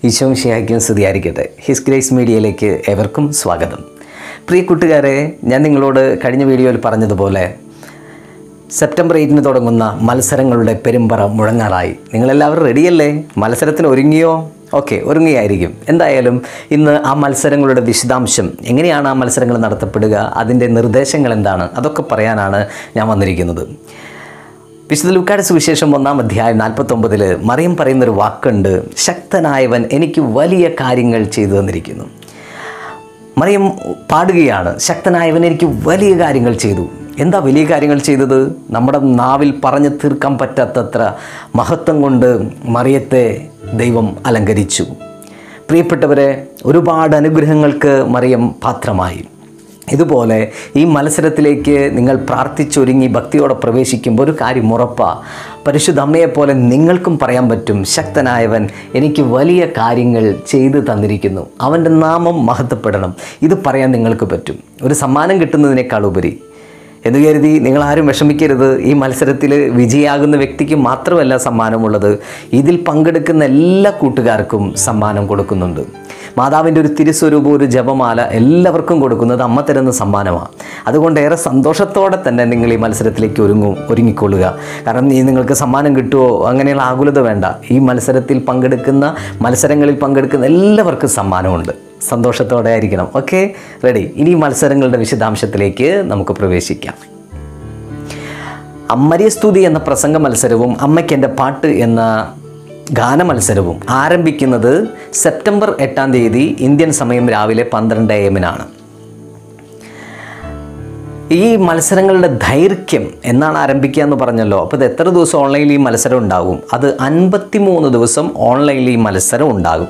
ഈശോമിഷിയായിരിക്കും സ്തുതിയായിരിക്കട്ടെ his grace മീഡിയയിലേക്ക് എവർക്കും സ്വാഗതം പ്രിയ കൂട്ടുകാരെ ഞാൻ നിങ്ങളോട് കഴിഞ്ഞ വീഡിയോയിൽ പറഞ്ഞതുപോലെ സെപ്റ്റംബർ എയ്റ്റിന് തുടങ്ങുന്ന മത്സരങ്ങളുടെ പെരുമ്പറ മുഴങ്ങാറായി നിങ്ങളെല്ലാവരും റെഡിയല്ലേ മത്സരത്തിന് ഒരുങ്ങിയോ ഓക്കെ ഒരുങ്ങിയായിരിക്കും എന്തായാലും ഇന്ന് ആ മത്സരങ്ങളുടെ വിശദാംശം എങ്ങനെയാണ് ആ മത്സരങ്ങൾ നടത്തപ്പെടുക അതിൻ്റെ നിർദ്ദേശങ്ങൾ എന്താണ് അതൊക്കെ പറയാനാണ് ഞാൻ വന്നിരിക്കുന്നത് വിശുദ്ധ ലൂക്കാട് സുവിശേഷം ഒന്നാം അധ്യായം നാൽപ്പത്തൊമ്പതിൽ മറിയം പറയുന്നൊരു വാക്കുണ്ട് ശക്തനായവൻ എനിക്ക് വലിയ കാര്യങ്ങൾ ചെയ്തു തന്നിരിക്കുന്നു മറിയം പാടുകയാണ് ശക്തനായവൻ എനിക്ക് വലിയ കാര്യങ്ങൾ ചെയ്തു എന്താ വലിയ കാര്യങ്ങൾ ചെയ്തത് നമ്മുടെ നാവിൽ പറഞ്ഞു തീർക്കാൻ പറ്റാത്തത്ര മഹത്വം കൊണ്ട് മറിയത്തെ ദൈവം അലങ്കരിച്ചു പ്രിയപ്പെട്ടവരെ ഒരുപാട് അനുഗ്രഹങ്ങൾക്ക് മറിയം പാത്രമായി ഇതുപോലെ ഈ മത്സരത്തിലേക്ക് നിങ്ങൾ പ്രാർത്ഥിച്ചൊരുങ്ങി ഭക്തിയോടെ പ്രവേശിക്കുമ്പോൾ ഒരു കാര്യം ഉറപ്പാ പരിശുദ്ധ അമ്മയെപ്പോലെ നിങ്ങൾക്കും പറയാൻ പറ്റും ശക്തനായവൻ എനിക്ക് വലിയ കാര്യങ്ങൾ ചെയ്തു തന്നിരിക്കുന്നു അവൻ്റെ നാമം മഹത്വപ്പെടണം ഇത് പറയാൻ നിങ്ങൾക്ക് പറ്റും ഒരു സമ്മാനം കിട്ടുന്നതിനേക്കാൾ ഉപരി എന്ന് കരുതി നിങ്ങൾ ആരും വിഷമിക്കരുത് ഈ മത്സരത്തിൽ വിജയാകുന്ന വ്യക്തിക്ക് മാത്രമല്ല സമ്മാനമുള്ളത് ഇതിൽ പങ്കെടുക്കുന്ന എല്ലാ കൂട്ടുകാർക്കും സമ്മാനം കൊടുക്കുന്നുണ്ട് മാതാവിൻ്റെ ഒരു തിരുസ്വരൂപം ഒരു ജപമാല എല്ലാവർക്കും കൊടുക്കുന്നത് അമ്മ തരുന്ന സമ്മാനമാണ് അതുകൊണ്ട് ഏറെ സന്തോഷത്തോടെ തന്നെ നിങ്ങൾ ഈ മത്സരത്തിലേക്ക് ഒരുങ്ങും ഒരുങ്ങിക്കൊള്ളുക കാരണം ഈ നിങ്ങൾക്ക് സമ്മാനം കിട്ടുമോ അങ്ങനെയുള്ള ആകുലത വേണ്ട ഈ മത്സരത്തിൽ പങ്കെടുക്കുന്ന മത്സരങ്ങളിൽ പങ്കെടുക്കുന്ന എല്ലാവർക്കും സമ്മാനമുണ്ട് സന്തോഷത്തോടെ ആയിരിക്കണം ഓക്കെ റെഡി ഇനി മത്സരങ്ങളുടെ വിശദാംശത്തിലേക്ക് നമുക്ക് പ്രവേശിക്കാം അമ്മര്യസ്തുതി എന്ന പ്രസംഗ മത്സരവും അമ്മയ്ക്ക് എൻ്റെ പാട്ട് എന്ന ഗാന മത്സരവും ആരംഭിക്കുന്നത് സെപ്റ്റംബർ എട്ടാം തീയതി ഇന്ത്യൻ സമയം രാവിലെ പന്ത്രണ്ട് എ എമ്മിനാണ് ഈ മത്സരങ്ങളുടെ ദൈർഘ്യം എന്നാണ് ആരംഭിക്കുക എന്ന് പറഞ്ഞല്ലോ അപ്പോൾ ഇത് എത്ര ദിവസം ഓൺലൈനിൽ ഈ മത്സരം ഉണ്ടാകും അത് അൻപത്തിമൂന്ന് ദിവസം ഓൺലൈനിൽ ഈ മത്സരം ഉണ്ടാകും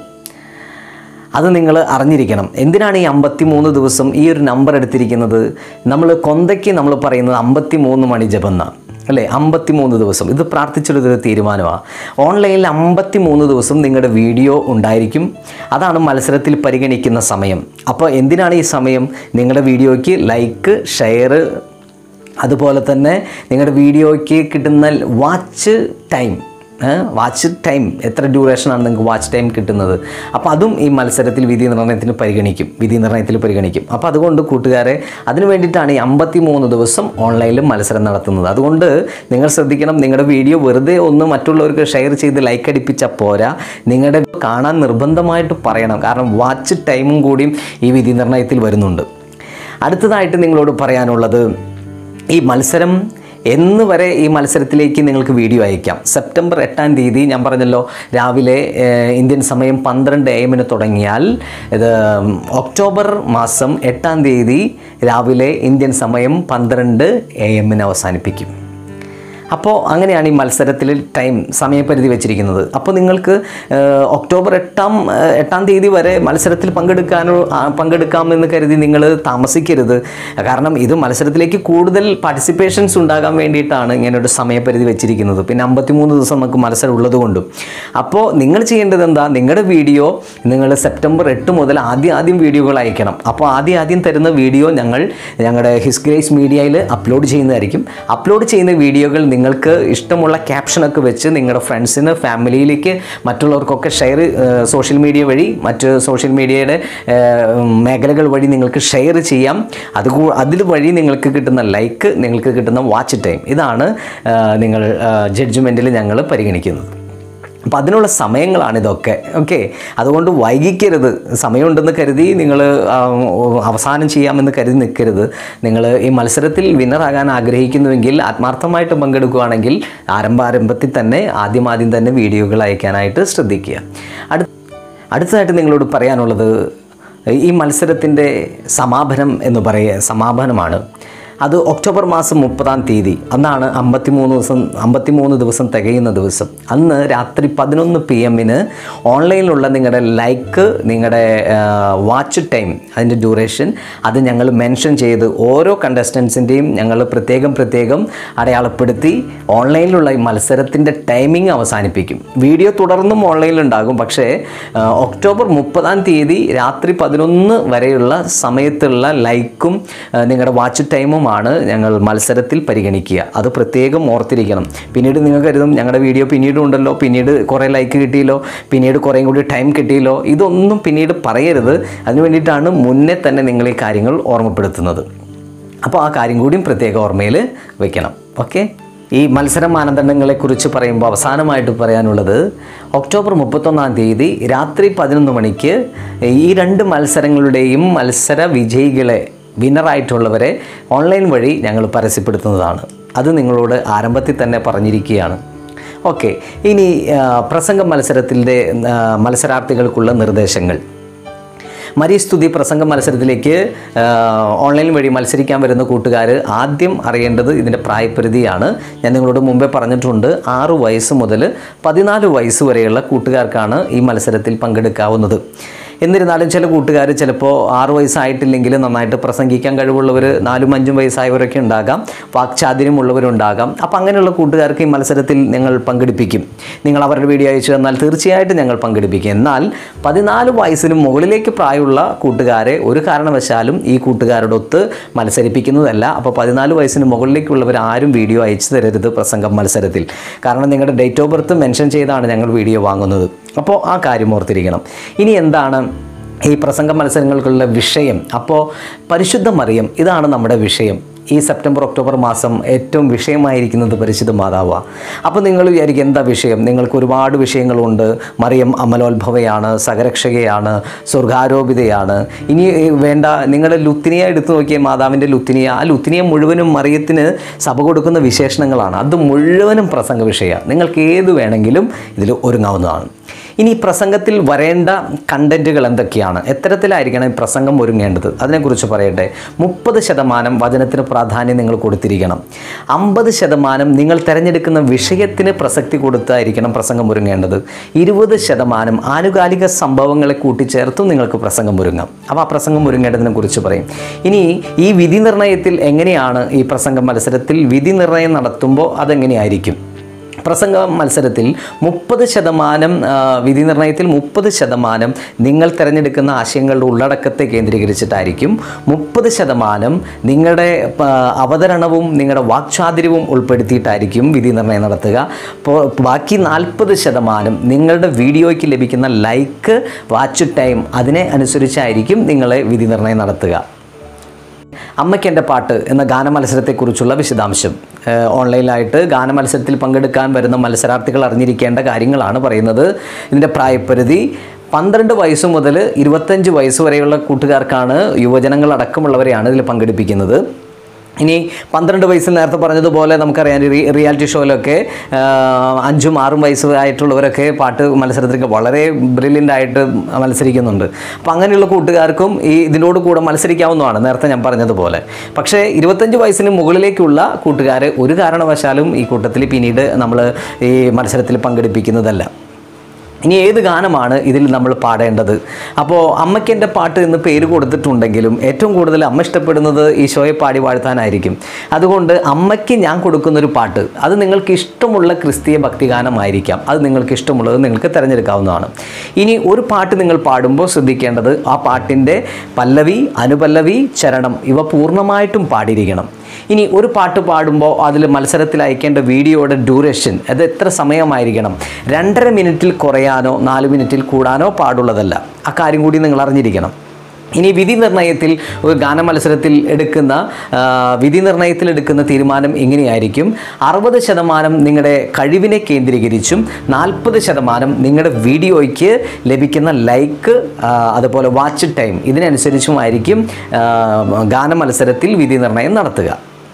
അത് നിങ്ങൾ അറിഞ്ഞിരിക്കണം എന്തിനാണ് ഈ അമ്പത്തി മൂന്ന് ദിവസം ഈ ഒരു നമ്പർ എടുത്തിരിക്കുന്നത് നമ്മൾ കൊന്തയ്ക്ക് നമ്മൾ പറയുന്നത് അമ്പത്തി മൂന്ന് മണി ജപം എന്നാണ് അല്ലേ അമ്പത്തി മൂന്ന് ദിവസം ഇത് പ്രാർത്ഥിച്ചെടുത്തൊരു തീരുമാനമാണ് ഓൺലൈനിൽ അമ്പത്തി മൂന്ന് ദിവസം നിങ്ങളുടെ വീഡിയോ ഉണ്ടായിരിക്കും അതാണ് മത്സരത്തിൽ പരിഗണിക്കുന്ന സമയം അപ്പോൾ എന്തിനാണ് ഈ സമയം നിങ്ങളുടെ വീഡിയോയ്ക്ക് ലൈക്ക് ഷെയർ അതുപോലെ തന്നെ നിങ്ങളുടെ വീഡിയോയ്ക്ക് കിട്ടുന്ന വാച്ച് ടൈം വാച്ച് ടൈം എത്ര ഡ്യൂറേഷനാണ് നിങ്ങൾക്ക് വാച്ച് ടൈം കിട്ടുന്നത് അപ്പോൾ അതും ഈ മത്സരത്തിൽ വിധി നിർണ്ണയത്തിന് പരിഗണിക്കും വിധി നിർണ്ണയത്തിൽ പരിഗണിക്കും അപ്പോൾ അതുകൊണ്ട് കൂട്ടുകാരെ അതിന് വേണ്ടിയിട്ടാണ് ഈ അമ്പത്തി മൂന്ന് ദിവസം ഓൺലൈനിൽ മത്സരം നടത്തുന്നത് അതുകൊണ്ട് നിങ്ങൾ ശ്രദ്ധിക്കണം നിങ്ങളുടെ വീഡിയോ വെറുതെ ഒന്ന് മറ്റുള്ളവർക്ക് ഷെയർ ചെയ്ത് ലൈക്ക് അടിപ്പിച്ചാൽ പോരാ നിങ്ങളുടെ കാണാൻ നിർബന്ധമായിട്ട് പറയണം കാരണം വാച്ച് ടൈമും കൂടിയും ഈ വിധി നിർണ്ണയത്തിൽ വരുന്നുണ്ട് അടുത്തതായിട്ട് നിങ്ങളോട് പറയാനുള്ളത് ഈ മത്സരം എന്ന് വരെ ഈ മത്സരത്തിലേക്ക് നിങ്ങൾക്ക് വീഡിയോ അയക്കാം സെപ്റ്റംബർ എട്ടാം തീയതി ഞാൻ പറഞ്ഞല്ലോ രാവിലെ ഏഹ്, ഇന്ത്യൻ സമയം പന്ത്രണ്ട് എ എമ്മിന് തുടങ്ങിയാൽ ഇത് ഒക്ടോബർ മാസം എട്ടാം തീയതി രാവിലെ ഇന്ത്യൻ സമയം പന്ത്രണ്ട് എ എമ്മിന് അവസാനിപ്പിക്കും അപ്പോൾ അങ്ങനെയാണ് ഈ മത്സരത്തിൽ ടൈം സമയപരിധി വെച്ചിരിക്കുന്നത് അപ്പോൾ നിങ്ങൾക്ക് ഏഹ്, ഒക്ടോബർ എട്ടാം ഏഹ്, എട്ടാം തീയതി വരെ മത്സരത്തിൽ പങ്കെടുക്കാനോ ആ, പങ്കെടുക്കാമെന്ന് കരുതി നിങ്ങൾ താമസിക്കരുത് കാരണം ഇത് മത്സരത്തിലേക്ക് കൂടുതൽ പാർട്ടിസിപ്പേഷൻസ് ഉണ്ടാകാൻ വേണ്ടിയിട്ടാണ് ഇങ്ങനെ ഒരു സമയപരിധി വെച്ചിരിക്കുന്നത് പിന്നെ അമ്പത്തിമൂന്ന് ദിവസം നമുക്ക് മത്സരം ഉള്ളതുകൊണ്ടും അപ്പോൾ നിങ്ങൾ ചെയ്യേണ്ടത് എന്താ നിങ്ങളുടെ വീഡിയോ നിങ്ങൾ സെപ്റ്റംബർ എട്ട് മുതൽ ആദ്യം ആദ്യം വീഡിയോകൾ അയക്കണം അപ്പോൾ ആദ്യം ആദ്യം തരുന്ന വീഡിയോ ഞങ്ങൾ ഞങ്ങളുടെ ഹിസ്ഗ്രേസ് മീഡിയയിൽ അപ്ലോഡ് ചെയ്യുന്നതായിരിക്കും അപ്ലോഡ് ചെയ്യുന്ന വീഡിയോകൾ നിങ്ങൾക്ക് ഇഷ്ടമുള്ള ക്യാപ്ഷനൊക്കെ വെച്ച് നിങ്ങളുടെ ഫ്രണ്ട്സിന് ഫാമിലിയിലേക്ക് മറ്റുള്ളവർക്കൊക്കെ ഷെയർ സോഷ്യൽ മീഡിയ വഴി മറ്റ് സോഷ്യൽ മീഡിയയുടെ മേഖലകൾ വഴി നിങ്ങൾക്ക് ഷെയർ ചെയ്യാം അത് അതിൽ വഴി നിങ്ങൾക്ക് കിട്ടുന്ന ലൈക്ക് നിങ്ങൾക്ക് കിട്ടുന്ന വാച്ച് ടൈം ഇതാണ് ആ, നിങ്ങൾ ജഡ്ജ്മെൻറ്റിൽ ഞങ്ങൾ പരിഗണിക്കുന്നത് അപ്പം അതിനുള്ള സമയങ്ങളാണ് ഇതൊക്കെ ഓക്കെ അതുകൊണ്ട് വൈകിക്കരുത് സമയമുണ്ടെന്ന് കരുതി നിങ്ങൾ അവസാനം ചെയ്യാമെന്ന് കരുതി നിൽക്കരുത് നിങ്ങൾ ഈ മത്സരത്തിൽ വിന്നറാകാൻ ആഗ്രഹിക്കുന്നുവെങ്കിൽ ആത്മാർത്ഥമായിട്ട് പങ്കെടുക്കുകയാണെങ്കിൽ ആരംഭാരംഭത്തിൽ തന്നെ ആദ്യം ആദ്യം തന്നെ വീഡിയോകൾ അയക്കാനായിട്ട് ശ്രദ്ധിക്കുക അടുത്ത അടുത്തതായിട്ട് നിങ്ങളോട് പറയാനുള്ളത് ഈ മത്സരത്തിൻ്റെ സമാപനം എന്ന് പറയുക സമാപനമാണ് അത് ഒക്ടോബർ മാസം മുപ്പതാം തീയതി അന്നാണ് അമ്പത്തിമൂന്ന് ദിവസം അമ്പത്തിമൂന്ന് ദിവസം തികയുന്ന ദിവസം അന്ന് രാത്രി പതിനൊന്ന് പി എമ്മിന് ഓൺലൈനിലുള്ള നിങ്ങളുടെ ലൈക്ക് നിങ്ങളുടെ വാച്ച് ടൈം അതിൻ്റെ ഡ്യൂറേഷൻ അത് ഞങ്ങൾ മെൻഷൻ ചെയ്ത് ഓരോ കണ്ടസ്റ്റൻസിൻ്റെയും ഞങ്ങൾ പ്രത്യേകം പ്രത്യേകം അടയാളപ്പെടുത്തി ഓൺലൈനിലുള്ള ഈ മത്സരത്തിൻ്റെ ടൈമിംഗ് അവസാനിപ്പിക്കും വീഡിയോ തുടർന്നും ഓൺലൈനിലുണ്ടാകും പക്ഷേ ആ, ഒക്ടോബർ മുപ്പതാം തീയതി രാത്രി പതിനൊന്ന് വരെയുള്ള സമയത്തുള്ള ലൈക്കും ആ, നിങ്ങളുടെ വാച്ച് ടൈമും നിയമമാണ് ഞങ്ങൾ മത്സരത്തിൽ പരിഗണിക്കുക അത് പ്രത്യേകം ഓർത്തിരിക്കണം പിന്നീട് നിങ്ങൾ കരുതും ഞങ്ങളുടെ വീഡിയോ പിന്നീട് ഉണ്ടല്ലോ പിന്നീട് കുറേ ലൈക്ക് കിട്ടിയല്ലോ പിന്നീട് കുറേയും കൂടി ടൈം കിട്ടിയല്ലോ ഇതൊന്നും പിന്നീട് പറയരുത് അതിന് വേണ്ടിയിട്ടാണ് മുന്നേ തന്നെ നിങ്ങൾ ഈ കാര്യങ്ങൾ ഓർമ്മപ്പെടുത്തുന്നത് അപ്പോൾ ആ കാര്യം കൂടിയും പ്രത്യേക ഓർമ്മയിൽ വെക്കണം ഓക്കെ ഈ മത്സര മാനദണ്ഡങ്ങളെക്കുറിച്ച് പറയുമ്പോൾ അവസാനമായിട്ട് പറയാനുള്ളത് ഒക്ടോബർ മുപ്പത്തൊന്നാം തീയതി രാത്രി പതിനൊന്ന് മണിക്ക് ഈ രണ്ട് മത്സരങ്ങളുടെയും മത്സര വിജയികളെ വിന്നറായിട്ടുള്ളവരെ ഓൺലൈൻ വഴി ഞങ്ങൾ പരസ്യപ്പെടുത്തുന്നതാണ് അത് നിങ്ങളോട് ആരംഭത്തിൽ തന്നെ പറഞ്ഞിരിക്കുകയാണ് ഓക്കെ ഇനി ആ, പ്രസംഗ മത്സരത്തിൻ്റെ ആ, മത്സരാർത്ഥികൾക്കുള്ള നിർദ്ദേശങ്ങൾ മരീസ്തുതി പ്രസംഗ മത്സരത്തിലേക്ക് ആ, ഓൺലൈൻ വഴി മത്സരിക്കാൻ വരുന്ന കൂട്ടുകാർ ആദ്യം അറിയേണ്ടത് ഇതിൻ്റെ പ്രായപരിധിയാണ് ഞാൻ നിങ്ങളോട് മുമ്പേ പറഞ്ഞിട്ടുണ്ട് ആറ് വയസ്സ് മുതൽ പതിനാല് വയസ്സ് വരെയുള്ള കൂട്ടുകാർക്കാണ് ഈ മത്സരത്തിൽ പങ്കെടുക്കാവുന്നത് എന്നിരുന്നാലും ചില കൂട്ടുകാർ ചിലപ്പോൾ ആറ് വയസ്സായിട്ടില്ലെങ്കിൽ നന്നായിട്ട് പ്രസംഗിക്കാൻ കഴിവുള്ളവർ നാലും അഞ്ചും വയസ്സായവരൊക്കെ ഉണ്ടാകാം വാക്ചാതുര്യമുള്ളവരുണ്ടാകാം അപ്പോൾ അങ്ങനെയുള്ള കൂട്ടുകാർക്ക് ഈ മത്സരത്തിൽ ഞങ്ങൾ പങ്കെടുപ്പിക്കും നിങ്ങൾ അവരുടെ വീഡിയോ അയച്ചു തന്നാൽ തീർച്ചയായിട്ടും ഞങ്ങൾ പങ്കെടുപ്പിക്കും എന്നാൽ പതിനാല് വയസ്സിന് മുകളിലേക്ക് പ്രായമുള്ള കൂട്ടുകാരെ ഒരു കാരണവശാലും ഈ കൂട്ടുകാരോടൊത്ത് മത്സരിപ്പിക്കുന്നതല്ല അപ്പോൾ പതിനാല് വയസ്സിന് മുകളിലേക്കുള്ളവർ ആരും വീഡിയോ അയച്ചു തരരുത് പ്രസംഗം മത്സരത്തിൽ കാരണം നിങ്ങളുടെ ഡേറ്റ് ഓഫ് ബർത്ത് മെൻഷൻ ചെയ്താണ് ഞങ്ങൾ വീഡിയോ വാങ്ങുന്നത് അപ്പോൾ ആ കാര്യം ഓർത്തിരിക്കണം ഇനി എന്താണ് ഈ പ്രസംഗ മത്സരങ്ങൾക്കുള്ള വിഷയം അപ്പോൾ പരിശുദ്ധ മറിയം ഇതാണ് നമ്മുടെ വിഷയം ഈ സെപ്റ്റംബർ ഒക്ടോബർ മാസം ഏറ്റവും വിഷയമായിരിക്കുന്നത് പരിശുദ്ധ മാതാവാണ് അപ്പോൾ നിങ്ങൾ വിചാരിക്കും എന്താ വിഷയം നിങ്ങൾക്ക് ഒരുപാട് വിഷയങ്ങളുണ്ട് മറിയം അമലോത്ഭവയാണ് സഹരക്ഷകയാണ് സ്വർഗാരോപിതയാണ് ഇനി ഈ വേണ്ട നിങ്ങളുടെ ലുത്തിനിയ എടുത്തു നോക്കിയ മാതാവിൻ്റെ ലുത്തിനിയ ആ ലുത്തിനിയ മുഴുവനും മറിയത്തിന് സഭ കൊടുക്കുന്ന വിശേഷണങ്ങളാണ് അത് മുഴുവനും പ്രസംഗ വിഷയമാണ് നിങ്ങൾക്ക് ഏത് വേണമെങ്കിലും ഇതിൽ ഒരുങ്ങാവുന്നതാണ് ഇനി ഈ പ്രസംഗത്തിൽ വരേണ്ട കണ്ടന്റുകൾ എന്തൊക്കെയാണ് എത്തരത്തിലായിരിക്കണം ഈ പ്രസംഗം ഒരുങ്ങേണ്ടത് അതിനെക്കുറിച്ച് പറയട്ടെ മുപ്പത് ശതമാനം വചനത്തിന് പ്രാധാന്യം നിങ്ങൾ കൊടുത്തിരിക്കണം അമ്പത് ശതമാനം നിങ്ങൾ തിരഞ്ഞെടുക്കുന്ന വിഷയത്തിന് പ്രസക്തി കൊടുത്തായിരിക്കണം പ്രസംഗം ഒരുങ്ങേണ്ടത് ഇരുപത് ശതമാനം ആനുകാലിക സംഭവങ്ങളെ കൂട്ടിച്ചേർത്തും നിങ്ങൾക്ക് പ്രസംഗം ഒരുങ്ങാം അപ്പോൾ ആ പ്രസംഗം ഒരുങ്ങേണ്ടതിനെ കുറിച്ച് പറയും ഇനി ഈ വിധി നിർണയത്തിൽ എങ്ങനെയാണ് ഈ പ്രസംഗ മത്സരത്തിൽ വിധി നിർണയം നടത്തുമ്പോൾ അതെങ്ങനെയായിരിക്കും പ്രസംഗ മത്സരത്തിൽ മുപ്പത് ശതമാനം ആ, വിധി നിർണയത്തിൽ മുപ്പത് ശതമാനം നിങ്ങൾ തിരഞ്ഞെടുക്കുന്ന ആശയങ്ങളുടെ ഉള്ളടക്കത്തെ കേന്ദ്രീകരിച്ചിട്ടായിരിക്കും മുപ്പത് ശതമാനം നിങ്ങളുടെ ആ, അവതരണവും നിങ്ങളുടെ വാക്ചാതുര്യവും ഉൾപ്പെടുത്തിയിട്ടായിരിക്കും വിധി നിർണയം നടത്തുക അപ്പോൾ ബാക്കി നാൽപ്പത് ശതമാനം നിങ്ങളുടെ വീഡിയോയ്ക്ക് ലഭിക്കുന്ന ലൈക്ക് വാച്ച് ടൈം അതിനെ അനുസരിച്ചായിരിക്കും നിങ്ങളെ വിധി നിർണയം നടത്തുക അമ്മയ്ക്ക് എൻ്റെ പാട്ട് എന്ന ഗാനമത്സരത്തെക്കുറിച്ചുള്ള വിശദാംശം ഏഹ് ഓൺലൈനിലായിട്ട് ഗാനമത്സരത്തിൽ പങ്കെടുക്കാൻ വരുന്ന മത്സരാർത്ഥികൾ അറിഞ്ഞിരിക്കേണ്ട കാര്യങ്ങളാണ് പറയുന്നത് ഇതിൻ്റെ പ്രായപരിധി പന്ത്രണ്ട് വയസ്സ് മുതൽ ഇരുപത്തഞ്ച് വയസ്സ് വരെയുള്ള കൂട്ടുകാർക്കാണ് യുവജനങ്ങൾ അടക്കമുള്ളവരെയാണ് ഇതിൽ പങ്കെടുപ്പിക്കുന്നത് ഇനി പന്ത്രണ്ട് വയസ്സിൽ നേരത്തെ പറഞ്ഞതുപോലെ നമുക്കറിയാം ഈ റിയാലിറ്റി ഷോയിലൊക്കെ ആ, അഞ്ചും ആറും വയസ്സ് ആയിട്ടുള്ളവരൊക്കെ പാട്ട് മത്സരത്തിലൊക്കെ വളരെ ബ്രില്യൻ്റ് ആയിട്ട് മത്സരിക്കുന്നുണ്ട് അപ്പോൾ അങ്ങനെയുള്ള കൂട്ടുകാർക്കും ഈ ഇതിനോട് കൂടെ മത്സരിക്കാവുന്നതാണ് നേരത്തെ ഞാൻ പറഞ്ഞതുപോലെ പക്ഷേ ഇരുപത്തഞ്ച് വയസ്സിന് മുകളിലേക്കുള്ള കൂട്ടുകാരെ ഒരു കാരണവശാലും ഈ കൂട്ടത്തിൽ പിന്നീട് നമ്മൾ ഈ മത്സരത്തിൽ പങ്കെടുപ്പിക്കുന്നതല്ല ഇനി ഏത് ഗാനമാണ് ഇതിൽ നമ്മൾ പാടേണ്ടത് അപ്പോൾ അമ്മയ്ക്ക് എൻ്റെ പാട്ട് എന്ന് പേര് കൊടുത്തിട്ടുണ്ടെങ്കിലും ഏറ്റവും കൂടുതൽ അമ്മ ഇഷ്ടപ്പെടുന്നത് ഈശോയെ പാടി വാഴ്ത്താനായിരിക്കും അതുകൊണ്ട് അമ്മയ്ക്ക് ഞാൻ കൊടുക്കുന്നൊരു പാട്ട് അത് നിങ്ങൾക്ക് ഇഷ്ടമുള്ള ക്രിസ്തീയ ഭക്തിഗാനമായിരിക്കാം അത് നിങ്ങൾക്ക് ഇഷ്ടമുള്ളത് നിങ്ങൾക്ക് തിരഞ്ഞെടുക്കാവുന്നതാണ് ഇനി ഒരു പാട്ട് നിങ്ങൾ പാടുമ്പോൾ ശ്രദ്ധിക്കേണ്ടത് ആ പാട്ടിൻ്റെ പല്ലവി അനുപല്ലവി ചരണം ഇവ പൂർണ്ണമായിട്ടും പാടിയിരിക്കണം ഇനി ഒരു പാട്ട് പാടുമ്പോൾ അതിൽ മത്സരത്തിൽ അയക്കേണ്ട വീഡിയോയുടെ ഡ്യൂറേഷൻ അത് എത്ര സമയമായിരിക്കണം രണ്ടര മിനിറ്റിൽ കുറയാനോ നാല് മിനിറ്റിൽ കൂടാനോ പാടുള്ളതല്ല ആ കാര്യം കൂടി നിങ്ങൾ അറിഞ്ഞിരിക്കണം ഇനി വിധി നിർണയത്തിൽ ഒരു ഗാനമത്സരത്തിൽ എടുക്കുന്ന ആ, വിധി നിർണയത്തിൽ എടുക്കുന്ന തീരുമാനം എങ്ങനെയായിരിക്കും അറുപത് ശതമാനം നിങ്ങളുടെ കഴിവിനെ കേന്ദ്രീകരിച്ചും നാൽപ്പത് ശതമാനം നിങ്ങളുടെ വീഡിയോയ്ക്ക് ലഭിക്കുന്ന ലൈക്ക് ആ, അതുപോലെ വാച്ച് ടൈം ഇതിനനുസരിച്ചുമായിരിക്കും ആ, ഗാനമത്സരത്തിൽ വിധി നിർണയം നടത്തുക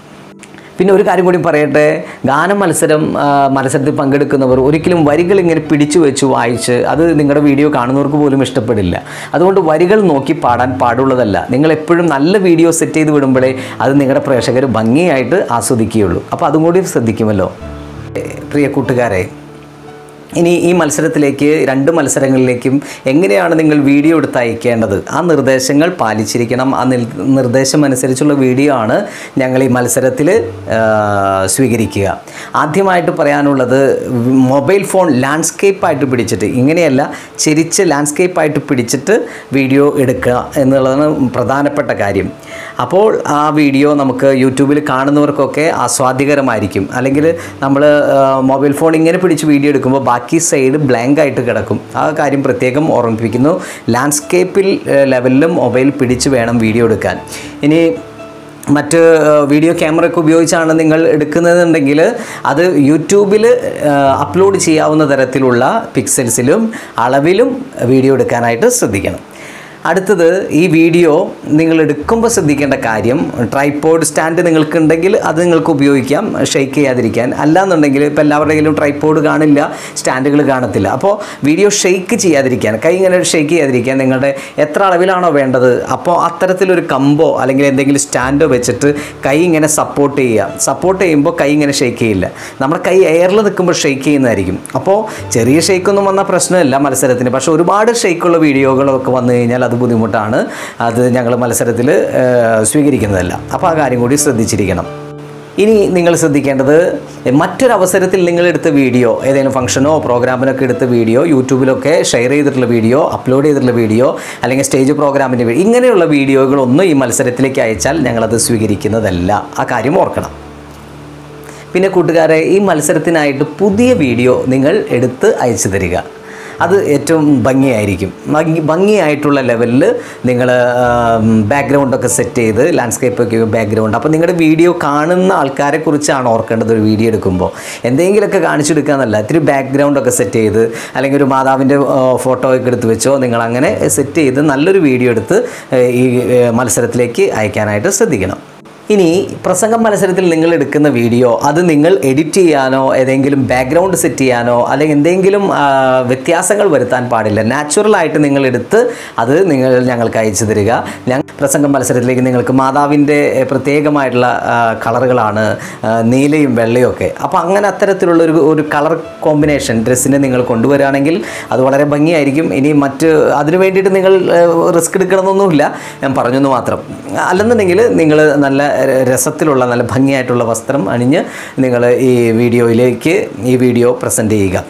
പിന്നെ ഒരു കാര്യം കൂടി പറയട്ടെ ഗാന മത്സരം ആ, മത്സരത്തിൽ പങ്കെടുക്കുന്നവർ ഒരിക്കലും വരികൾ ഇങ്ങനെ പിടിച്ചു വെച്ച് വായിച്ച് അത് നിങ്ങളുടെ വീഡിയോ കാണുന്നവർക്ക് പോലും ഇഷ്ടപ്പെടില്ല അതുകൊണ്ട് വരികൾ നോക്കി പാടാൻ പാടുള്ളതല്ല നിങ്ങൾ എപ്പോഴും നല്ല വീഡിയോ സെറ്റ് ചെയ്ത് വിടുമ്പോഴേ അത് നിങ്ങളുടെ പ്രേക്ഷകർ ഭംഗിയായിട്ട് ആസ്വദിക്കുകയുള്ളൂ അപ്പോൾ അതും കൂടി ശ്രദ്ധിക്കുമല്ലോ ഏ, പ്രിയ കൂട്ടുകാരെ ഇനി ഈ മത്സരത്തിലേക്ക് രണ്ട് മത്സരങ്ങളിലേക്കും എങ്ങനെയാണ് നിങ്ങൾ വീഡിയോ എടുത്ത് അയക്കേണ്ടത് ആ നിർദ്ദേശങ്ങൾ പാലിച്ചിരിക്കണം ആ നിൽ നിർദ്ദേശം അനുസരിച്ചുള്ള വീഡിയോ ആണ് ഞങ്ങൾ ഈ മത്സരത്തിൽ സ്വീകരിക്കുക ആദ്യമായിട്ട് പറയാനുള്ളത് മൊബൈൽ ഫോൺ ലാൻഡ്സ്കേപ്പായിട്ട് പിടിച്ചിട്ട് ഇങ്ങനെയല്ല ചെരിച്ച് ലാൻഡ്സ്കേപ്പായിട്ട് പിടിച്ചിട്ട് വീഡിയോ എടുക്കുക എന്നുള്ളതാണ് പ്രധാനപ്പെട്ട കാര്യം അപ്പോൾ ആ വീഡിയോ നമുക്ക് യൂട്യൂബിൽ കാണുന്നവർക്കൊക്കെ ആസ്വാദ്യകരമായിരിക്കും അല്ലെങ്കിൽ നമ്മൾ മൊബൈൽ ഫോൺ ഇങ്ങനെ പിടിച്ച് വീഡിയോ എടുക്കുമ്പോൾ ബാക്കി സൈഡ് ബ്ലാങ്ക് ആയിട്ട് കിടക്കും ആ കാര്യം പ്രത്യേകം ഓർമ്മിപ്പിക്കുന്നു ലാൻഡ്സ്കേപ്പിൽ ലെവലിലും മൊബൈൽ പിടിച്ച് വേണം വീഡിയോ എടുക്കാൻ ഇനി മറ്റ് വീഡിയോ ക്യാമറയൊക്കെ ഉപയോഗിച്ചാണ് നിങ്ങൾ എടുക്കുന്നതെന്നുണ്ടെങ്കിൽ അത് യൂട്യൂബിൽ അപ്ലോഡ് ചെയ്യാവുന്ന തരത്തിലുള്ള പിക്സൽസിലും അളവിലും വീഡിയോ എടുക്കാനായിട്ട് ശ്രദ്ധിക്കണം അടുത്തത് ഈ വീഡിയോ നിങ്ങൾ എടുക്കുമ്പോൾ ശ്രദ്ധിക്കേണ്ട കാര്യം ട്രൈപ്പോഡ് സ്റ്റാൻഡ് നിങ്ങൾക്കുണ്ടെങ്കിൽ അത് നിങ്ങൾക്ക് ഉപയോഗിക്കാം ഷെയ്ക്ക് ചെയ്യാതിരിക്കാൻ അല്ലാന്നുണ്ടെങ്കിൽ ഇപ്പോൾ എല്ലാവരുടെ കയ്യിലും ട്രൈപ്പോഡ് കാണില്ല സ്റ്റാൻഡുകൾ കാണത്തില്ല അപ്പോൾ വീഡിയോ ഷെയ്ക്ക് ചെയ്യാതിരിക്കാൻ കൈ ഇങ്ങനെ ഷെയ്ക്ക് ചെയ്യാതിരിക്കാൻ നിങ്ങളുടെ എത്ര അളവിലാണോ വേണ്ടത് അപ്പോൾ അത്തരത്തിലൊരു കമ്പോ അല്ലെങ്കിൽ എന്തെങ്കിലും സ്റ്റാൻഡോ വെച്ചിട്ട് കൈ ഇങ്ങനെ സപ്പോർട്ട് ചെയ്യുക സപ്പോർട്ട് ചെയ്യുമ്പോൾ കൈ ഇങ്ങനെ ഷെയ്ക്ക് ചെയ്യില്ല നമ്മുടെ കൈ എയറിൽ നിൽക്കുമ്പോൾ ഷെയ്ക്ക് ചെയ്യുന്നതായിരിക്കും അപ്പോൾ ചെറിയ ഷെയ്ക്കൊന്നും വന്നാൽ പ്രശ്നമില്ല മത്സരത്തിന് പക്ഷേ ഒരുപാട് ഷെയ്ക്കുള്ള വീഡിയോകളൊക്കെ വന്നു കഴിഞ്ഞാൽ അത് ബുദ്ധിമുട്ടാണ് അത് ഞങ്ങൾ മത്സരത്തിൽ സ്വീകരിക്കുന്നതല്ല അപ്പോൾ ആ കാര്യം കൂടി ശ്രദ്ധിച്ചിരിക്കണം ഇനി നിങ്ങൾ ശ്രദ്ധിക്കേണ്ടത് മറ്റൊരു അവസരത്തിൽ നിങ്ങൾ എടുത്ത വീഡിയോ ഏതെങ്കിലും ഫംഗ്ഷനോ പ്രോഗ്രാമിനൊക്കെ എടുത്ത വീഡിയോ യൂട്യൂബിലൊക്കെ ഷെയർ ചെയ്തിട്ടുള്ള വീഡിയോ അപ്ലോഡ് ചെയ്തിട്ടുള്ള വീഡിയോ അല്ലെങ്കിൽ സ്റ്റേജ് പ്രോഗ്രാമിൻ്റെ വീഡിയോ ഇങ്ങനെയുള്ള വീഡിയോകളൊന്നും ഈ മത്സരത്തിലേക്ക് അയച്ചാൽ ഞങ്ങളത് സ്വീകരിക്കുന്നതല്ല ആ കാര്യം ഓർക്കണം പിന്നെ കൂട്ടുകാരെ ഈ മത്സരത്തിനായിട്ട് പുതിയ വീഡിയോ നിങ്ങൾ എടുത്ത് അയച്ചു തരിക അത് ഏറ്റവും ഭംഗിയായിരിക്കും ഭംഗി ഭംഗിയായിട്ടുള്ള ലെവലിൽ നിങ്ങൾ ബാക്ക്ഗ്രൗണ്ടൊക്കെ സെറ്റ് ചെയ്ത് ലാൻഡ്സ്കേപ്പൊക്കെ ബാക്ക്ഗ്രൗണ്ട് അപ്പോൾ നിങ്ങളുടെ വീഡിയോ കാണുന്ന ആൾക്കാരെ കുറിച്ചാണ് ഓർക്കേണ്ടത് ഒരു വീഡിയോ എടുക്കുമ്പോൾ എന്തെങ്കിലുമൊക്കെ കാണിച്ചെടുക്കുക എന്നല്ല ഇത്തിരി ബാക്ക്ഗ്രൗണ്ടൊക്കെ സെറ്റ് ചെയ്ത് അല്ലെങ്കിൽ ഒരു മാതാവിൻ്റെ ഫോട്ടോ ഒക്കെ എടുത്ത് വെച്ചോ നിങ്ങൾ അങ്ങനെ സെറ്റ് ചെയ്ത് നല്ലൊരു വീഡിയോ എടുത്ത് ഏഹ്, ഈ ഏഹ്, മത്സരത്തിലേക്ക് അയക്കാനായിട്ട് ശ്രദ്ധിക്കണം ഇനി പ്രസംഗം മത്സരത്തിൽ നിങ്ങൾ എടുക്കുന്ന വീഡിയോ അത് നിങ്ങൾ എഡിറ്റ് ചെയ്യാനോ ഏതെങ്കിലും ബാക്ക്ഗ്രൗണ്ട് സെറ്റ് ചെയ്യാനോ അല്ലെങ്കിൽ എന്തെങ്കിലും ആ, വ്യത്യാസങ്ങൾ വരുത്താൻ പാടില്ല നാച്ചുറലായിട്ട് നിങ്ങൾ എടുത്ത് അത് നിങ്ങൾ ഞങ്ങൾക്ക് അയച്ചു തരിക ഞങ്ങൾ പ്രസംഗം മത്സരത്തിലേക്ക് നിങ്ങൾക്ക് മാതാവിൻ്റെ എ, പ്രത്യേകമായിട്ടുള്ള ആ, കളറുകളാണ് ആ, നീലയും വെള്ളയും ഒക്കെ അപ്പോൾ അങ്ങനെ അത്തരത്തിലുള്ള ഒരു ഒരു കളർ കോമ്പിനേഷൻ ഡ്രസ്സിന് നിങ്ങൾ കൊണ്ടുവരികയാണെങ്കിൽ അത് വളരെ ഭംഗിയായിരിക്കും ഇനി മറ്റ് അതിന് വേണ്ടിയിട്ട് നിങ്ങൾ റിസ്ക് എടുക്കണമെന്നൊന്നുമില്ല ഞാൻ പറഞ്ഞെന്ന് മാത്രം അല്ലെന്നുണ്ടെങ്കിൽ നിങ്ങൾ നല്ല ര- രസത്തിലുള്ള നല്ല ഭംഗിയായിട്ടുള്ള വസ്ത്രം അണിഞ്ഞ് നിങ്ങൾ ഈ വീഡിയോയിലേക്ക് ഈ വീഡിയോ പ്രസൻറ്റ് ചെയ്യുക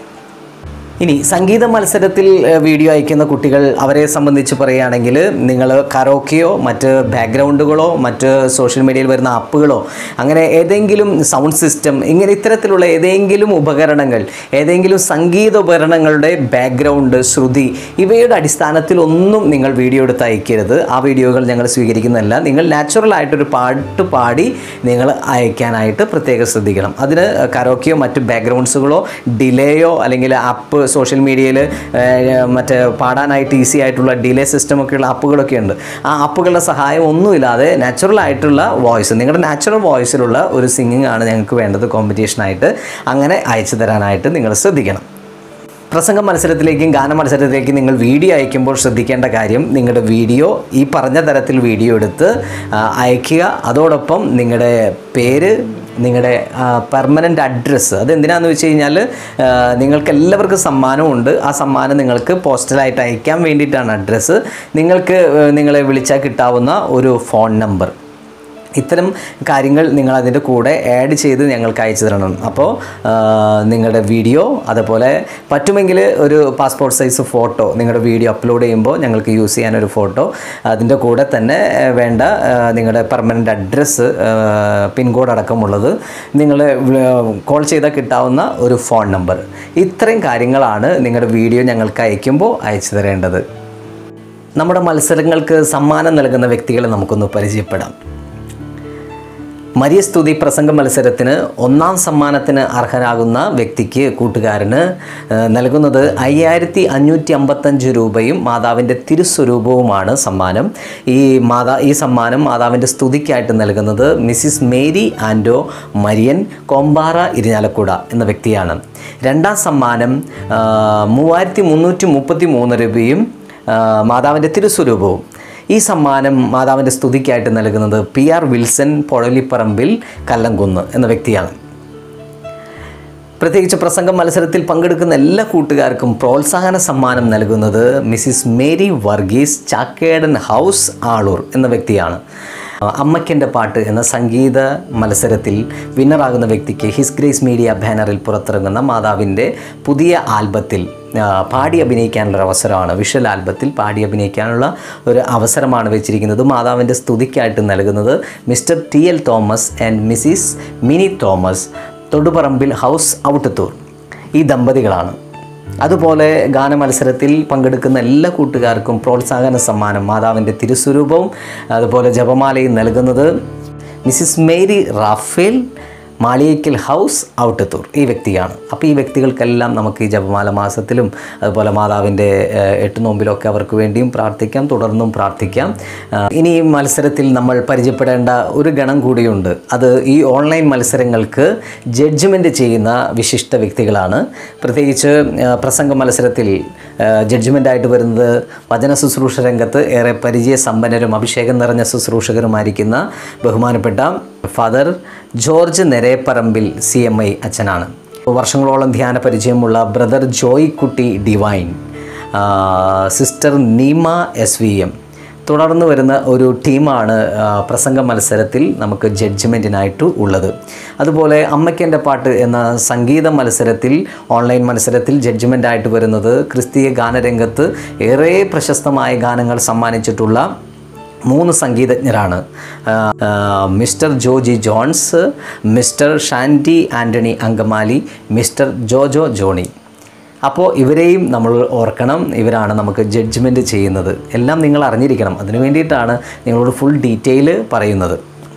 ഇനി സംഗീത മത്സരത്തിൽ ഏഹ്, വീഡിയോ അയക്കുന്ന കുട്ടികൾ അവരെ സംബന്ധിച്ച് പറയുകയാണെങ്കിൽ നിങ്ങൾ കരോക്കെയോ മറ്റ് ബാക്ക്ഗ്രൗണ്ടുകളോ മറ്റ് സോഷ്യൽ മീഡിയയിൽ വരുന്ന ആപ്പുകളോ അങ്ങനെ ഏതെങ്കിലും സൗണ്ട് സിസ്റ്റം ഇങ്ങനെ ഇത്തരത്തിലുള്ള ഏതെങ്കിലും ഉപകരണങ്ങൾ ഏതെങ്കിലും സംഗീത ഉപകരണങ്ങളുടെ ബാക്ക്ഗ്രൗണ്ട് ശ്രുതി ഇവയുടെ അടിസ്ഥാനത്തിൽ ഒന്നും നിങ്ങൾ വീഡിയോ എടുത്ത് അയക്കരുത് ആ വീഡിയോകൾ ഞങ്ങൾ സ്വീകരിക്കുന്നതല്ല നിങ്ങൾ നാച്ചുറൽ ആയിട്ടൊരു പാട്ട് പാടി നിങ്ങൾ അയക്കാനായിട്ട് പ്രത്യേകം ശ്രദ്ധിക്കണം അതിന് കരോക്കെയോ മറ്റ് ബാക്ക്ഗ്രൗണ്ട്സുകളോ ഡിലേയോ അല്ലെങ്കിൽ ആപ്പ് സോഷ്യൽ മീഡിയയിൽ മറ്റേ പാടാനായിട്ട് ഈസി ആയിട്ടുള്ള ഡിലേ സിസ്റ്റമൊക്കെയുള്ള ആപ്പുകളൊക്കെ ഉണ്ട് ആ ആപ്പുകളുടെ സഹായം ഒന്നുമില്ലാതെ നാച്ചുറൽ ആയിട്ടുള്ള വോയിസ് നിങ്ങളുടെ നാച്ചുറൽ വോയിസിലുള്ള ഒരു സിംഗിങ് ആണ് ഞങ്ങൾക്ക് വേണ്ടത് കോമ്പറ്റീഷനായിട്ട് അങ്ങനെ അയച്ചു തരാനായിട്ട് നിങ്ങൾ ശ്രദ്ധിക്കണം പ്രസംഗ മത്സരത്തിലേക്കും ഗാന മത്സരത്തിലേക്കും നിങ്ങൾ വീഡിയോ അയക്കുമ്പോൾ ശ്രദ്ധിക്കേണ്ട കാര്യം നിങ്ങളുടെ വീഡിയോ ഈ പറഞ്ഞ തരത്തിൽ വീഡിയോ എടുത്ത് ആ, അയക്കുക അതോടൊപ്പം നിങ്ങളുടെ പേര് നിങ്ങളുടെ പെർമനൻ്റ് അഡ്രസ്സ് അത് എന്തിനാന്ന് വെച്ച് കഴിഞ്ഞാൽ നിങ്ങൾക്ക് എല്ലാവർക്കും സമ്മാനമുണ്ട് ആ സമ്മാനം നിങ്ങൾക്ക് പോസ്റ്റലായിട്ട് അയക്കാൻ വേണ്ടിയിട്ടാണ് അഡ്രസ്സ് നിങ്ങൾക്ക് ആ, നിങ്ങളെ വിളിച്ചാൽ കിട്ടാവുന്ന ഒരു ഫോൺ നമ്പർ ഇത്തരം കാര്യങ്ങൾ നിങ്ങൾ അതിൻ്റെ കൂടെ ആഡ് ചെയ്ത് ഞങ്ങൾക്ക് അയച്ചു തരണം അപ്പോൾ ആ, നിങ്ങളുടെ വീഡിയോ അതുപോലെ പറ്റുമെങ്കിൽ ഒരു പാസ്പോർട്ട് സൈസ് ഫോട്ടോ നിങ്ങളുടെ വീഡിയോ അപ്ലോഡ് ചെയ്യുമ്പോൾ ഞങ്ങൾക്ക് യൂസ് ചെയ്യാൻ ഒരു ഫോട്ടോ അതിൻ്റെ കൂടെ തന്നെ ആ, വേണ്ട ആ, നിങ്ങളുടെ പെർമനൻ്റ് അഡ്രസ്സ് പിൻകോഡ് അടക്കമുള്ളത് നിങ്ങൾ കോൾ ചെയ്താൽ കിട്ടാവുന്ന ഒരു ഫോൺ നമ്പർ ഇത്രയും കാര്യങ്ങളാണ് നിങ്ങളുടെ വീഡിയോ ഞങ്ങൾക്ക് അയക്കുമ്പോൾ അയച്ചു തരേണ്ടത് നമ്മുടെ മത്സരങ്ങൾക്ക് സമ്മാനം നൽകുന്ന വ്യക്തികളെ നമുക്കൊന്ന് പരിചയപ്പെടാം മരിയ സ്തുതി പ്രസംഗ മത്സരത്തിന് ഒന്നാം സമ്മാനത്തിന് അർഹനാകുന്ന വ്യക്തിക്ക് കൂട്ടുകാരന് ഏഹ്, നൽകുന്നത് അയ്യായിരത്തി അഞ്ഞൂറ്റി അമ്പത്തഞ്ച് രൂപയും മാതാവിൻ്റെ തിരുസ്വരൂപവുമാണ് സമ്മാനം ഈ മാതാ ഈ സമ്മാനം മാതാവിൻ്റെ സ്തുതിക്കായിട്ട് നൽകുന്നത് Mrs Mary Ando Marian Kombara Irinjalakuda എന്ന വ്യക്തിയാണ് രണ്ടാം സമ്മാനം ആ, മൂവായിരത്തി മുന്നൂറ്റി മുപ്പത്തി മൂന്ന് രൂപയും ആ, മാതാവിൻ്റെ തിരുസ്വരൂപവും ഈ സമ്മാനം മാതാവിൻ്റെ സ്തുതിക്കായിട്ട് നൽകുന്നത് P R Wilson Pozhalipparambil Kallamkunnu എന്ന വ്യക്തിയാണ് പ്രത്യേകിച്ച് പ്രസംഗ മത്സരത്തിൽ പങ്കെടുക്കുന്ന എല്ലാ കൂട്ടുകാർക്കും പ്രോത്സാഹന സമ്മാനം നൽകുന്നത് Mrs Mary Varghese Chakkedan house Aloor എന്ന വ്യക്തിയാണ് അമ്മയ്ക്കെൻ്റെ പാട്ട് എന്ന സംഗീത മത്സരത്തിൽ വിന്നറാകുന്ന വ്യക്തിക്ക് ഹിസ് ഗ്രേസ് മീഡിയ ബാനറിൽ പുറത്തിറങ്ങുന്ന മാതാവിൻ്റെ പുതിയ ആൽബത്തിൽ ആ, പാടി അഭിനയിക്കാനുള്ള ഒരു അവസരമാണ് വിഷ്വൽ ആൽബത്തിൽ പാടി അഭിനയിക്കാനുള്ള ഒരു അവസരമാണ് വെച്ചിരിക്കുന്നത് മാതാവിൻ്റെ സ്തുതിക്കായിട്ട് നൽകുന്നത് mister T L Thomas and Mrs Mini Thomas Thoduparambil house Outtathur ഈ ദമ്പതികളാണ് അതുപോലെ ഗാനമത്സരത്തിൽ പങ്കെടുക്കുന്ന എല്ലാ കൂട്ടുകാർക്കും പ്രോത്സാഹന സമ്മാനം മാതാവിൻ്റെ തിരുസ്വരൂപവും അതുപോലെ ജപമാലയും നൽകുന്നത് Mrs Mary Raphael Maliyekkal house Outtathur ഈ വ്യക്തിയാണ് അപ്പോൾ ഈ വ്യക്തികൾക്കെല്ലാം നമുക്ക് ഈ ജപമാല മാസത്തിലും അതുപോലെ മാതാവിൻ്റെ ഏഹ്, എട്ട് നോമ്പിലൊക്കെ അവർക്ക് വേണ്ടിയും പ്രാർത്ഥിക്കാം തുടർന്നും പ്രാർത്ഥിക്കാം ആ, ഇനി ഈ മത്സരത്തിൽ നമ്മൾ പരിചയപ്പെടേണ്ട ഒരു ഗണം കൂടിയുണ്ട് അത് ഈ ഓൺലൈൻ മത്സരങ്ങൾക്ക് ജഡ്ജ്മെൻറ്റ് ചെയ്യുന്ന വിശിഷ്ട വ്യക്തികളാണ് പ്രത്യേകിച്ച് ആ, പ്രസംഗ മത്സരത്തിൽ ജഡ്ജ്മെൻ്റായിട്ട് വരുന്നത് വചന ശുശ്രൂഷ രംഗത്ത് ഏറെ പരിചയസമ്പന്നരും അഭിഷേകം നിറഞ്ഞ ശുശ്രൂഷകരുമായിരിക്കുന്ന ബഹുമാനപ്പെട്ട father George Nereparambil C M I അച്ഛനാണ് വർഷങ്ങളോളം ധ്യാന പരിചയമുള്ള ബ്രദർ ജോയ് കുട്ടി ഡിവൈൻ ആ, sister Neema S V M തുടർന്ന് വരുന്ന ഒരു ടീമാണ് ആ, പ്രസംഗ മത്സരത്തിൽ നമുക്ക് ജഡ്ജ്മെൻറ്റിനായിട്ട് ഉള്ളത് അതുപോലെ അമ്മയ്ക്കെൻ്റെ പാട്ട് എന്ന സംഗീത മത്സരത്തിൽ ഓൺലൈൻ മത്സരത്തിൽ ജഡ്ജ്മെൻ്റായിട്ട് വരുന്നത് ക്രിസ്തീയ ഗാനരംഗത്ത് ഏറെ പ്രശസ്തമായ ഗാനങ്ങൾ സമ്മാനിച്ചിട്ടുള്ള മൂന്ന് സംഗീതജ്ഞരാണ് ആ, ആ, mister Joji Jones mister Shandy Antony Angamaly mister Jojo Johny അപ്പോൾ ഇവരെയും നമ്മൾ ഓർക്കണം ഇവരാണ് നമുക്ക് ജഡ്ജ്മെൻറ്റ് ചെയ്യുന്നത് എല്ലാം നിങ്ങൾ അറിഞ്ഞിരിക്കണം അതിനു വേണ്ടിയിട്ടാണ് നിങ്ങളോട് ഫുൾ ഡീറ്റെയിൽ പറയുന്നത്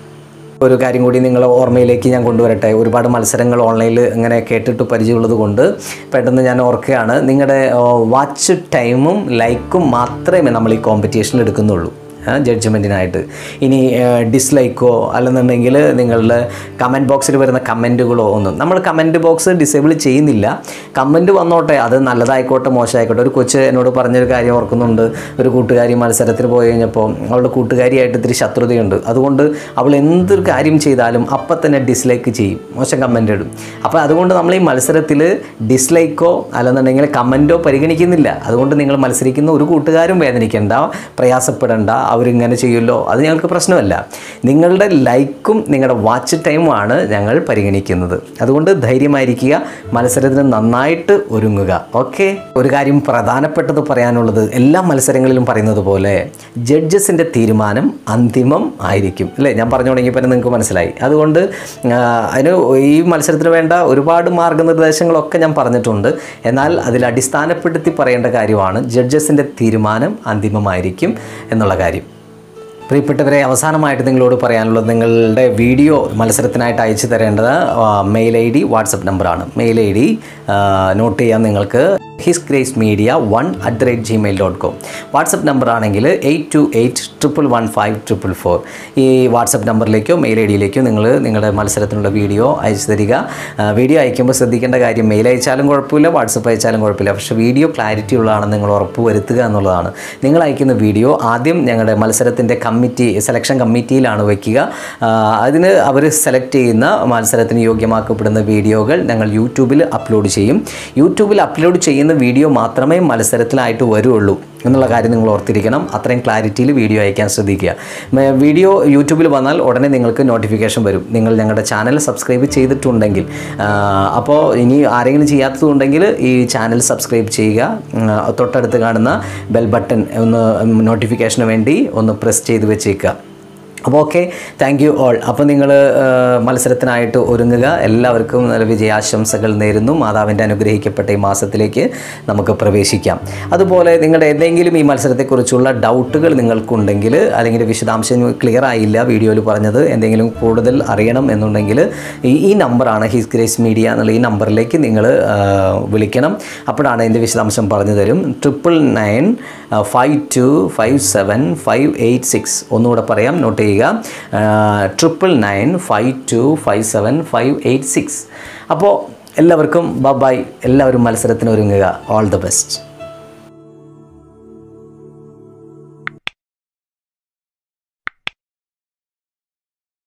ഒരു കാര്യം കൂടി നിങ്ങൾ ഓർമ്മയിലേക്ക് ഞാൻ കൊണ്ടുവരട്ടെ ഒരുപാട് മത്സരങ്ങൾ ഓൺലൈനിൽ ഇങ്ങനെ കേട്ടിട്ട് പരിചയമുള്ളത് കൊണ്ട് പെട്ടെന്ന് ഞാൻ ഓർക്കുകയാണ് നിങ്ങളുടെ വാച്ച് ടൈമും ലൈക്കും മാത്രമേ നമ്മൾ ഈ കോമ്പറ്റീഷനിൽ എടുക്കുന്നുള്ളൂ ജഡ്ജ്മെൻറ്റിനായിട്ട് ഇനി ഡിസ്ലൈക്കോ അല്ലെന്നുണ്ടെങ്കിൽ നിങ്ങളുടെ കമൻറ്റ് ബോക്സിൽ വരുന്ന കമൻറ്റുകളോ ഒന്നും നമ്മൾ കമൻറ്റ് ബോക്സ് ഡിസേബിൾ ചെയ്യുന്നില്ല കമൻറ്റ് വന്നോട്ടെ അത് നല്ലതായിക്കോട്ടെ മോശമായിക്കോട്ടെ ഒരു കൊച്ച് എന്നോട് പറഞ്ഞൊരു കാര്യം ഓർക്കുന്നുണ്ട് ഒരു കൂട്ടുകാരി മത്സരത്തിന് പോയി കഴിഞ്ഞപ്പോൾ അവളുടെ കൂട്ടുകാരിയായിട്ട് ഇത്തിരി ശത്രുതയുണ്ട് അതുകൊണ്ട് അവൾ എന്തൊരു കാര്യം ചെയ്താലും അപ്പം തന്നെ ഡിസ്ലൈക്ക് ചെയ്യും മോശം കമൻ്റ് ഇടും അപ്പോൾ അതുകൊണ്ട് നമ്മൾ ഈ മത്സരത്തിൽ ഡിസ്ലൈക്കോ അല്ലെന്നുണ്ടെങ്കിൽ കമൻറ്റോ പരിഗണിക്കുന്നില്ല അതുകൊണ്ട് നിങ്ങൾ മത്സരിക്കുന്ന ഒരു കൂട്ടുകാരും വേദനിക്കേണ്ട പ്രയാസപ്പെടേണ്ട അവരിങ്ങനെ ചെയ്യുമല്ലോ അത് ഞങ്ങൾക്ക് പ്രശ്നമല്ല നിങ്ങളുടെ ലൈക്കും നിങ്ങളുടെ വാച്ച് ടൈമുമാണ് ഞങ്ങൾ പരിഗണിക്കുന്നത് അതുകൊണ്ട് ധൈര്യമായിരിക്കുക മത്സരത്തിന് നന്നായിട്ട് ഒരുങ്ങുക ഓക്കെ ഒരു കാര്യം പ്രധാനപ്പെട്ടത് പറയാനുള്ളത് എല്ലാ മത്സരങ്ങളിലും പറയുന്നത് പോലെ ജഡ്ജസിൻ്റെ തീരുമാനം അന്തിമം ആയിരിക്കും അല്ലേ ഞാൻ പറഞ്ഞു തുടങ്ങിയപ്പോൾ തന്നെ നിങ്ങൾക്ക് മനസ്സിലായി അതുകൊണ്ട് ആ, അതിന് ഈ മത്സരത്തിന് വേണ്ട ഒരുപാട് മാർഗനിർദ്ദേശങ്ങളൊക്കെ ഞാൻ പറഞ്ഞിട്ടുണ്ട് എന്നാൽ അതിൽ അടിസ്ഥാനപ്പെടുത്തി പറയേണ്ട കാര്യമാണ് ജഡ്ജസിൻ്റെ തീരുമാനം അന്തിമമായിരിക്കും എന്നുള്ള കാര്യം പ്രിയപ്പെട്ടവരെ അവസാനമായിട്ട് നിങ്ങളോട് പറയാനുള്ളത് നിങ്ങളുടെ വീഡിയോ മത്സരത്തിനായിട്ട് അയച്ചു തരേണ്ടത് മെയിൽ ഐ ഡി വാട്സപ്പ് നമ്പറാണ് മെയിൽ ഐ ഡി നോട്ട് ചെയ്യാൻ നിങ്ങൾക്ക് his grace media one at the rate gmail dot com WhatsApp number ആണെങ്കിൽ eight two eight triple one five triple four ഈ വാട്സപ്പ് നമ്പറിലേക്കോ മെയിൽ ഐ ഡിയിലേക്കോ നിങ്ങൾ നിങ്ങളുടെ മത്സരത്തിനുള്ള video അയച്ചു തരിക ആ, വീഡിയോ അയക്കുമ്പോൾ ശ്രദ്ധിക്കേണ്ട കാര്യം മെയിൽ അയച്ചാലും കുഴപ്പമില്ല വാട്സപ്പ് അയച്ചാലും കുഴപ്പമില്ല പക്ഷേ വീഡിയോ ക്ലാരിറ്റി ഉള്ളതാണെന്ന് നിങ്ങൾ ഉറപ്പ് വരുത്തുക എന്നുള്ളതാണ് നിങ്ങൾ അയക്കുന്ന വീഡിയോ ആദ്യം ഞങ്ങളുടെ മത്സരത്തിൻ്റെ കമ്മിറ്റി സെലക്ഷൻ കമ്മിറ്റിയിലാണ് വയ്ക്കുക ആ, അതിന് അവർ സെലക്ട് ചെയ്യുന്ന മത്സരത്തിന് യോഗ്യമാക്കപ്പെടുന്ന വീഡിയോകൾ ഞങ്ങൾ യൂട്യൂബിൽ അപ്ലോഡ് ചെയ്യും യൂട്യൂബിൽ അപ്ലോഡ് ചെയ്യുന്ന വീഡിയോ മാത്രമേ മത്സരത്തിലായിട്ട് വരുള്ളൂ എന്നുള്ള കാര്യം നിങ്ങൾ ഓർത്തിരിക്കണം അത്രയും ക്ലാരിറ്റിയിൽ വീഡിയോ അയക്കാൻ ശ്രദ്ധിക്കുക മ- വീഡിയോ യൂട്യൂബിൽ വന്നാൽ ഉടനെ നിങ്ങൾക്ക് നോട്ടിഫിക്കേഷൻ വരും നിങ്ങൾ ഞങ്ങളുടെ ചാനൽ സബ്സ്ക്രൈബ് ചെയ്തിട്ടുണ്ടെങ്കിൽ ആ, അപ്പോൾ ഇനി ആരെങ്കിലും ചെയ്യാത്തതുണ്ടെങ്കിൽ ഈ ചാനൽ സബ്സ്ക്രൈബ് ചെയ്യുക ഉം, തൊട്ടടുത്ത് കാണുന്ന ബെൽ ബട്ടൺ ഒന്ന് നോട്ടിഫിക്കേഷന് വേണ്ടി ഒന്ന് പ്രസ് ചെയ്ത് വെച്ചേക്കുക അപ്പോൾ ഓക്കെ താങ്ക് യു ഓൾ അപ്പോൾ നിങ്ങൾ മത്സരത്തിനായിട്ട് ഒരുങ്ങുക എല്ലാവർക്കും നല്ല വിജയാശംസകൾ നേരുന്നു മാതാവിൻ്റെ അനുഗ്രഹിക്കപ്പെട്ട ഈ മാസത്തിലേക്ക് നമുക്ക് പ്രവേശിക്കാം അതുപോലെ നിങ്ങളുടെ എന്തെങ്കിലും ഈ മത്സരത്തെക്കുറിച്ചുള്ള ഡൗട്ടുകൾ നിങ്ങൾക്കുണ്ടെങ്കിൽ അല്ലെങ്കിൽ വിശദാംശം ക്ലിയർ ആയില്ല വീഡിയോയിൽ പറഞ്ഞത് എന്തെങ്കിലും കൂടുതൽ അറിയണം എന്നുണ്ടെങ്കിൽ ഈ ഈ നമ്പറാണ് ഹിസ് ഗ്രേസ് മീഡിയ എന്നുള്ള ഈ നമ്പറിലേക്ക് നിങ്ങൾ വിളിക്കണം അപ്പോഴാണ് അതിൻ്റെ വിശദാംശം പറഞ്ഞു തരും triple nine five two five seven five eight six ഒന്നുകൂടെ പറയാം നോട്ട് ചെയ്യുക triple nine five two five seven five eight six അപ്പോൾ എല്ലാവർക്കും ബ ബൈ എല്ലാവരും മത്സരത്തിന് ഒരുങ്ങുക ഓൾ ദ ബെസ്റ്റ്